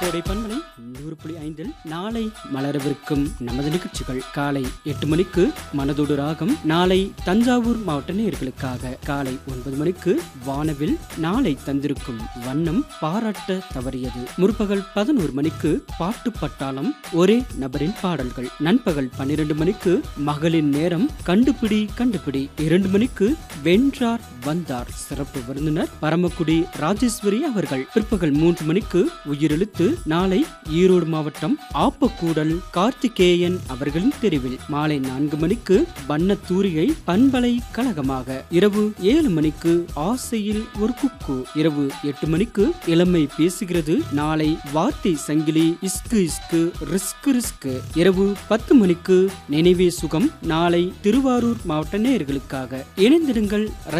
கோடை பண்பலை நூறு புள்ளி ஐந்தில் நாளை மலரவிருக்கும் நமது நிகழ்ச்சிகள் காலை எட்டு மணிக்கு மனதோடு ராகம் நாளை தஞ்சாவூர் மாவட்ட நேயர்களுக்காக காலை ஒன்பது மணிக்கு வானவில் நாளை தந்திருக்கும் வண்ணம் பாராட்ட தவறியது முற்பகல் பதினோரு மணிக்கு பாட்டு பட்டாளம் ஒரே நபரின் பாடல்கள் நண்பகல் பன்னிரண்டு மணிக்கு மகளின் நேரம் கண்டுபிடி கண்டுபிடி இரண்டு மணிக்கு வென்றார் வந்தார் சிறப்பு விருந்தினர் பரமக்குடி ராஜேஸ்வரி அவர்கள் பிற்பகல் மூன்று மணிக்கு உயிரெழுத்து நாளை ஈரோடு மாவட்டம் ஆப்பக்கூடல் கார்த்திகேயன் அவர்களின் தெருவில் மாலை நான்கு மணிக்கு வண்ண தூரிகை பண்பலை கழகமாக இரவு ஏழு மணிக்கு ஆசையில் ஒரு குக்கு இரவு எட்டு மணிக்கு இளமை பேசுகிறது நாளை வார்த்தை சங்கிலி இஸ்கு இஸ்கு ரிஸ்கு ரிஸ்கு இரவு பத்து மணிக்கு நினைவே சுகம் நாளை திருவாரூர் மாவட்ட நேயர்களுக்காக இணைந்திடுங்கள்